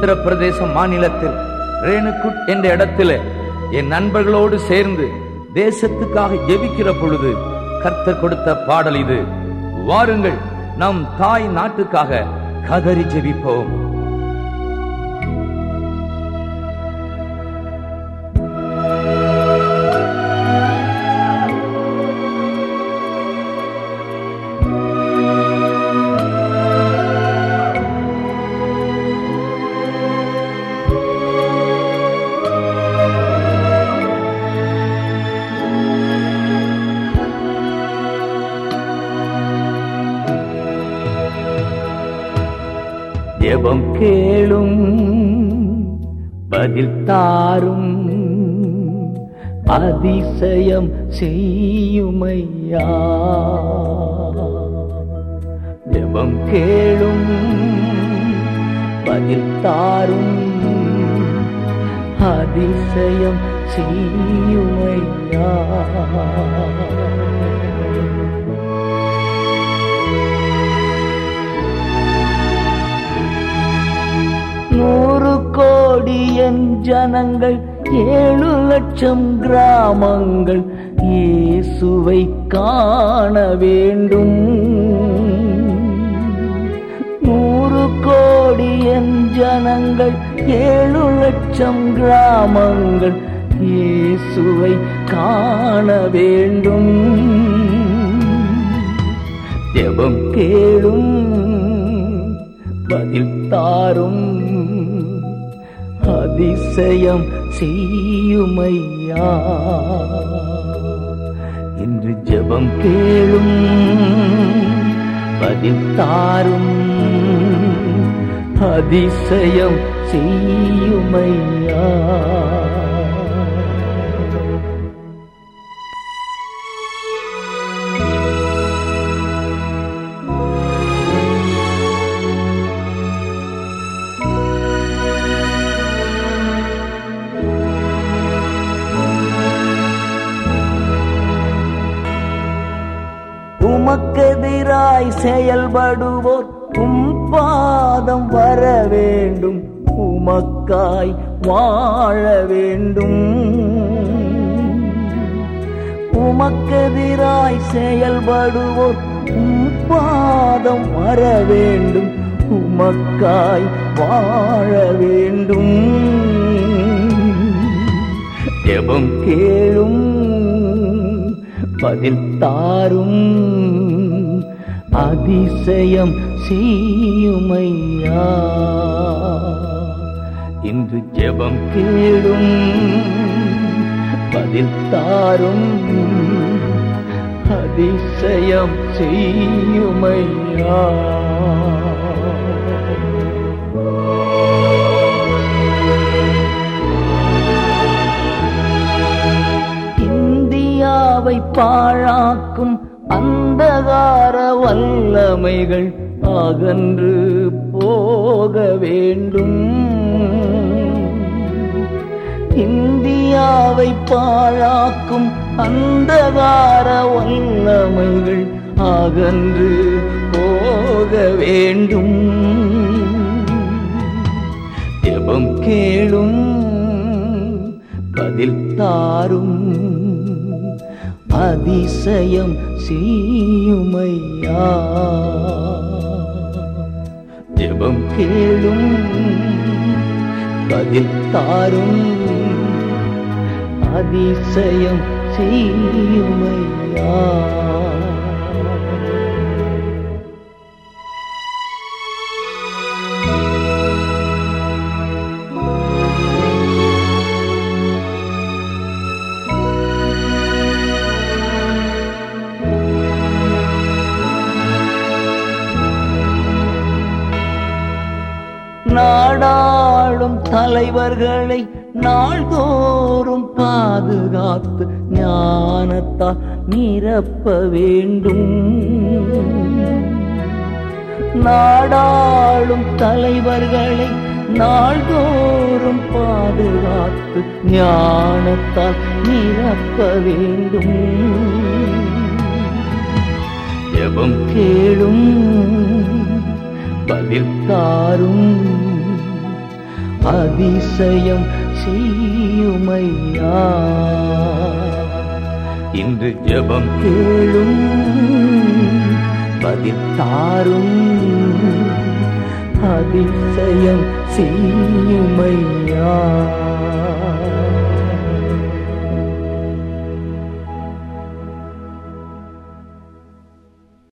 உத்தரப்பிரதேச மாநிலத்தில் ரேணுகுட் என்ற இடத்திலே என் நண்பர்களோடு சேர்ந்து தேசத்துக்காக ஜெபிக்கிற பொழுது கர்த்தர் கொடுத்த பாடல் இது வாருங்கள் நம் தாய் நாட்டுக்காக கதறி ஜெபிப்போம் ஜெபம் கேளும் பதில் தாரும் அதிசயம் செய்யுமையா ஜெபம் கேளும் பதில் தாரும் அதிசயம் செய்யுமையா நூறு கோடி என் ஜனங்கள் ஏழு லட்சம் கிராமங்கள் இயேசுவை காண வேண்டும் நூறு கோடி என் ஜனங்கள் ஏழு லட்சம் கிராமங்கள் இயேசுவை காண வேண்டும் ஜெபம் கேளும் பதில் தாரும் அதிசயம் செய்யுமையா இன்று ஜெபம் கேளும் பதில் தாரும் அதிசயம் செய்யுமையா உமக்கெதிராய் செயல்படுவோர் உம் பாதம் வர வேண்டும் உமக்காய் வாழ வேண்டும் உமக்கெதிராய் செயல்படுவோர் உம் பாதம் வர வேண்டும் உமக்காய் வாழ வேண்டும் ஜெபம் கேளும் பதில் தாரும் அதிசயம் செய்யுமையா இன்று ஜெபம் கேளும் பதில் தாரும் அதிசயம் செய்யுமையா இந்தியாவை பாழாக்கும் அந்தகார வல்லமைகள் அகன்று போக வேண்டும் இந்தியாவை பாழாக்கும் அந்தகார வல்லமைகள் அகன்று போக வேண்டும் ஜெபம் கேளும் பதில் தாரும் அதிசயம் செய்யுமையா ஜெபம் கேளும் பதில் தாரும் அதிசயம் செய்யுமையா நாடாளும் தலைவர்களை நாள்தோறும் பாதுகாத்து ஞானத்தால் நிரப்ப வேண்டும் நாடாளும் தலைவர்களை நாள்தோறும் பாதுகாத்து ஞானத்தால் நிரப்ப வேண்டும் ஜெபம் கேளும் பதில் தாரும் அதிசயம் செய்யுமையா இன்று ஜெபம் கேளும் பதில் தாரும் அதிசயம் செய்யுமையா